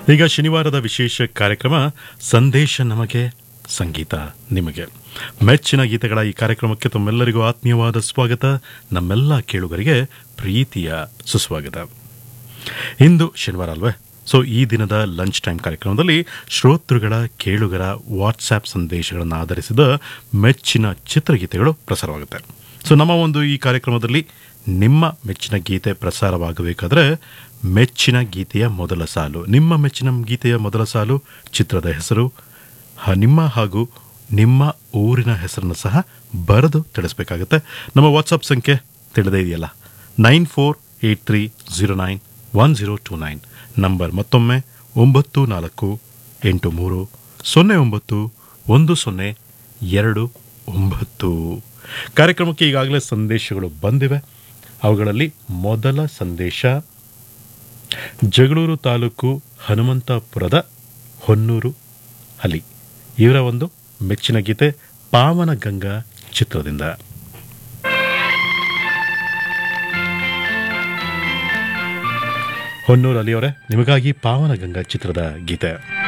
ಈಗ ಶನಿವಾರದ ವಿಶೇಷ ಕಾರ್ಯಕ್ರಮ ಸಂದೇಶ ನಮಗೆ ಸಂಗೀತ ನಿಮಗೆ ಮೆಚ್ಚಿನ ಗೀತೆಗಳ ಈ ಕಾರ್ಯಕ್ರಮಕ್ಕೆ ತಮ್ಮೆಲ್ಲರಿಗೂ ಆತ್ಮೀಯವಾದ ಸ್ವಾಗತ ನಮ್ಮೆಲ್ಲ ಕೇಳುಗರಿಗೆ ಪ್ರೀತಿಯ ಸುಸ್ವಾಗತ ಇಂದು ಶನಿವಾರ ಅಲ್ವೇ ಸೊ ಈ ದಿನದ ಲಂಚ್ ಟೈಮ್ ಕಾರ್ಯಕ್ರಮದಲ್ಲಿ ಶ್ರೋತೃಗಳ ಕೇಳುಗರ ವಾಟ್ಸ್ಆ್ಯಪ್ ಸಂದೇಶಗಳನ್ನು ಆಧರಿಸಿದ ಮೆಚ್ಚಿನ ಚಿತ್ರಗೀತೆಗಳು ಪ್ರಸಾರವಾಗುತ್ತೆ ಸೊ ನಮ್ಮ ಒಂದು ಈ ಕಾರ್ಯಕ್ರಮದಲ್ಲಿ ನಿಮ್ಮ ಮೆಚ್ಚಿನ ಗೀತೆ ಪ್ರಸಾರವಾಗಬೇಕಾದ್ರೆ ಮೆಚ್ಚಿನ ಗೀತೆಯ ಮೊದಲ ಸಾಲು ನಿಮ್ಮ ಮೆಚ್ಚಿನ ಗೀತೆಯ ಮೊದಲ ಸಾಲು ಚಿತ್ರದ ಹೆಸರು ಹ- ನಿಮ್ಮ ಹಾಗೂ ನಿಮ್ಮ ಊರಿನ ಹೆಸರನ್ನು ಸಹ ಬರೆದು ತಿಳಿಸ್ಬೇಕಾಗುತ್ತೆ ನಮ್ಮ ವಾಟ್ಸಪ್ ಸಂಖ್ಯೆ ತಿಳಿದೇ ಇದೆಯಲ್ಲ nine four eight three zero nine one zero two nine number ಮತ್ತೊಮ್ಮೆ ಒಂಬತ್ತು ನಾಲ್ಕು ಎಂಟು ಮೂರು ಸೊನ್ನೆ ಒಂಬತ್ತು ಒಂದು ಸೊನ್ನೆ ಎರಡು ಒಂಬತ್ತು ಕಾರ್ಯಕ್ರಮಕ್ಕೆ ಈಗಾಗಲೇ ಸಂದೇಶಗಳು ಬಂದಿವೆ ಅವುಗಳಲ್ಲಿ ಮೊದಲ ಸಂದೇಶ ಜಗಳೂರು ತಾಲೂಕು ಹನುಮಂತಪುರದ ಹೊನ್ನೂರು ಹಲಿ ಇವರ ಒಂದು ಮೆಚ್ಚಿನ ಗೀತೆ ಪಾವನ ಗಂಗಾ ಚಿತ್ರದಿಂದ ಹೊನ್ನೂರು ಅಲಿಯವರೇ ನಿಮಗಾಗಿ ಪಾವನ ಗಂಗಾ ಚಿತ್ರದ ಗೀತೆ